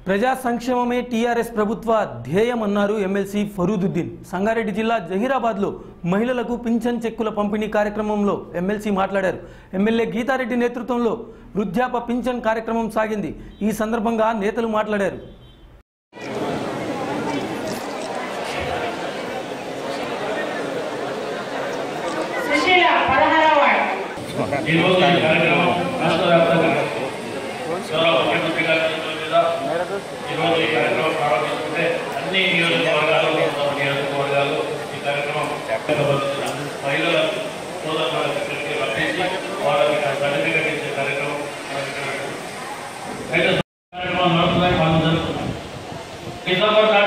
ప్రజా సంక్షేమమే టీఆర్ఎస్ ప్రభుత్వ ధ్యేయమన్నారు ఎమ్మెల్సీ ఫరూదుద్దీన్ సంగారెడ్డి జిల్లా జహీరాబాద్లో మహిళలకు పింఛన్ చెక్కుల పంపిణీ కార్యక్రమంలో ఎమ్మెల్సీ మాట్లాడారు ఎమ్మెల్యే గీతారెడ్డి నేతృత్వంలో వృద్ధాప పింఛన్ కార్యక్రమం సాగింది ఈ సందర్భంగా నేతలు మాట్లాడారు సుశీల పదహారవ వార్డు ఈ రోజు ఈ కార్యక్రమం రాష్ట్ర వ్యాప్తంగా గౌరవ ముఖ్యమంత్రి గారి చేతుల మీద ఈ రోజు ఈ కార్యక్రమం ప్రారంభించుకుంటే అన్ని నియోజకవర్గాలు ఉత్తమ నియోజకవర్గాలు ఈ కార్యక్రమం సంబంధించిన మహిళల సోదరులకు ఇక్కడికి రప్పించి వాళ్ళకి సర్టిఫికెట్ ఇచ్చే కార్యక్రమం మనకి ఇక్కడ అయితే కార్యక్రమం నడుస్తున్నాయి పనులు జరుగుతున్నాయి డిసెంబర్